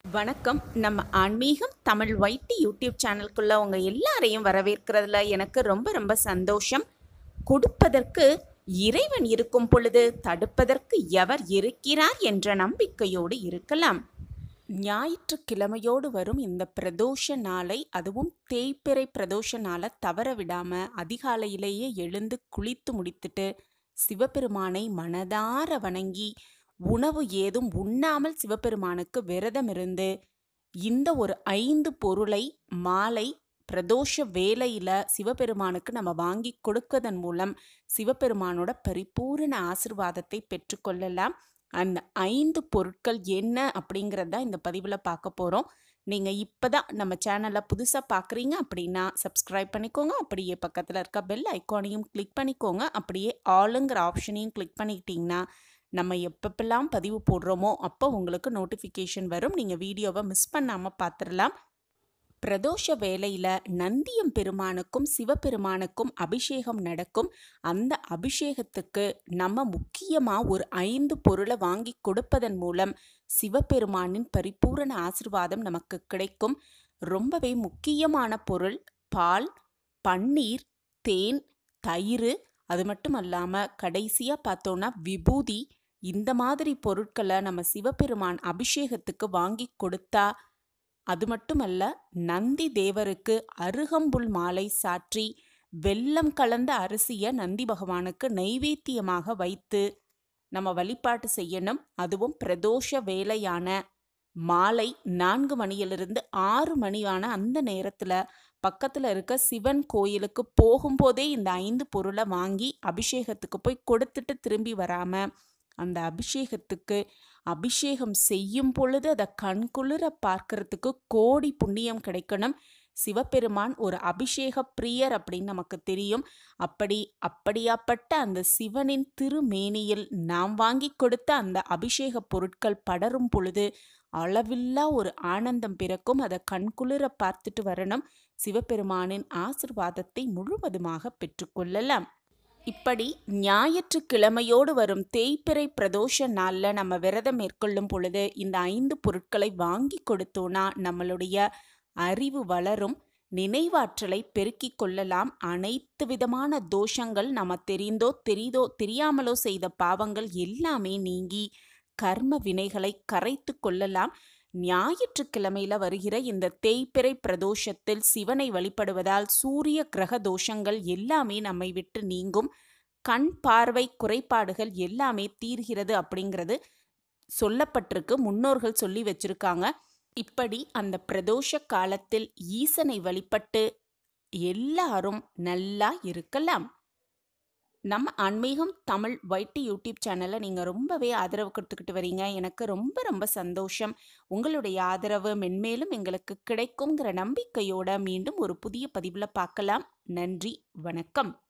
வணக்கம் நம்ம ஆன்மீகம் தமிழ் வைட்டி யூடியூப் சேனலுக்குள்ள உங்க எல்லாரையும் வரவேற்கிறதுல எனக்கு ரொம்ப ரொம்ப சந்தோஷம் கொடுப்பதற்கு இறைவன் இருக்கும் பொழுது தடுப்பதற்கு எவர் இருக்கிறார் என்ற நம்பிக்கையோடு இருக்கலாம் ஞாயிற்றுக்கிழமையோடு வரும் இந்த பிரதோஷ நாளை அதுவும் தேய்பிறை பிரதோஷ நாளை தவற விடாம அதிகாலையிலேயே எழுந்து குளித்து முடித்துட்டு சிவபெருமானை மனதார வணங்கி உணவு ஏதும் உண்ணாமல் சிவபெருமானுக்கு விரதம் இருந்து இந்த ஒரு ஐந்து பொருளை மாலை பிரதோஷ வேளையில சிவபெருமானுக்கு நம்ம வாங்கி கொடுக்கதன் மூலம் சிவபெருமானோட பரிபூரண ஆசிர்வாதத்தை பெற்றுக்கொள்ளலாம் அந்த ஐந்து பொருட்கள் என்ன அப்படிங்கிறத இந்த பதிவில் பார்க்க போகிறோம் நீங்கள் இப்போ தான் நம்ம சேனலை புதுசாக பார்க்குறீங்க அப்படின்னா சப்ஸ்கிரைப் பண்ணிக்கோங்க அப்படியே பக்கத்தில் இருக்க பெல் ஐக்கானையும் கிளிக் பண்ணிக்கோங்க அப்படியே ஆளுங்கிற ஆப்ஷனையும் கிளிக் பண்ணிக்கிட்டிங்கன்னா நம்ம எப்பப்பெல்லாம் பதிவு போடுறோமோ அப்போ உங்களுக்கு நோட்டிஃபிகேஷன் வரும் நீங்கள் வீடியோவை மிஸ் பண்ணாமல் பார்த்துடலாம் பிரதோஷ வேளையில நந்தியம் பெருமானுக்கும் சிவபெருமானுக்கும் அபிஷேகம் நடக்கும் அந்த அபிஷேகத்துக்கு நம்ம முக்கியமா ஒரு ஐந்து பொருளை வாங்கி கொடுப்பதன் மூலம் சிவபெருமானின் பரிபூரண ஆசிர்வாதம் நமக்கு கிடைக்கும் ரொம்பவே முக்கியமான பொருள் பால் பன்னீர் தேன் தயிர் அது மட்டும் அல்லாமல் கடைசியாக பார்த்தோன்னா விபூதி இந்த மாதிரி பொருட்களை நம்ம சிவபெருமான் அபிஷேகத்துக்கு வாங்கி கொடுத்தா அது மட்டுமல்ல நந்தி தேவருக்கு அருகம்புல் மாலை சாற்றி வெல்லம் கலந்த அரிசியை நந்தி பகவானுக்கு நைவேத்தியமாக வைத்து நம்ம வழிபாட்டு செய்யணும் அதுவும் பிரதோஷ வேலையான மாலை நான்கு மணியிலிருந்து ஆறு மணியான அந்த நேரத்தில் பக்கத்தில் இருக்க சிவன் கோயிலுக்கு போகும்போதே இந்த ஐந்து பொருளை வாங்கி அபிஷேகத்துக்கு போய் கொடுத்துட்டு திரும்பி வராமல் அந்த அபிஷேகத்துக்கு அபிஷேகம் செய்யும் பொழுது அதை கண்குளிர பார்க்கறதுக்கு கோடி புண்ணியம் கிடைக்கணும் சிவபெருமான் ஒரு அபிஷேக பிரியர் அப்படின்னு நமக்கு தெரியும் அப்படி அப்படியாப்பட்ட அந்த சிவனின் திருமேனியில் நாம் வாங்கி கொடுத்த அந்த அபிஷேக பொருட்கள் படரும் பொழுது அளவில்லா ஒரு ஆனந்தம் பிறக்கும் அதை கண்குளிர பார்த்துட்டு வரணும் சிவபெருமானின் ஆசிர்வாதத்தை முழுவதுமாக பெற்றுக்கொள்ளலாம் இப்படி ஞாயிற்றுக்கிழமையோடு வரும் தேய்பிறை பிரதோஷ நாளில் நம்ம விரதம் மேற்கொள்ளும் பொழுது இந்த ஐந்து பொருட்களை வாங்கி கொடுத்தோன்னா நம்மளுடைய அறிவு வளரும் நினைவாற்றலை பெருக்கிக் கொள்ளலாம் அனைத்து விதமான தோஷங்கள் நம்ம தெரிந்தோ தெரிதோ தெரியாமலோ செய்த பாவங்கள் எல்லாமே நீங்கி கர்ம வினைகளை கரைத்து கொள்ளலாம் ஞாயிற்றுக்கிழமையில வருகிற இந்த தேய்பிறை பிரதோஷத்தில் சிவனை வழிபடுவதால் சூரிய கிரக தோஷங்கள் எல்லாமே நம்மை விட்டு நீங்கும் கண் பார்வை குறைபாடுகள் எல்லாமே தீர்கிறது அப்படிங்கிறது சொல்லப்பட்டிருக்கு முன்னோர்கள் சொல்லி வச்சிருக்காங்க இப்படி அந்த பிரதோஷ காலத்தில் ஈசனை வழிபட்டு எல்லாரும் நல்லா இருக்கலாம் நம்ம ஆன்மீகம் தமிழ் வைட்டி யூடியூப் சேனலை நீங்கள் ரொம்பவே ஆதரவு கொடுத்துக்கிட்டு வரீங்க எனக்கு ரொம்ப ரொம்ப சந்தோஷம் உங்களுடைய ஆதரவு மென்மேலும் எங்களுக்கு கிடைக்குங்கிற நம்பிக்கையோட மீண்டும் ஒரு புதிய பதிவில் பார்க்கலாம் நன்றி வணக்கம்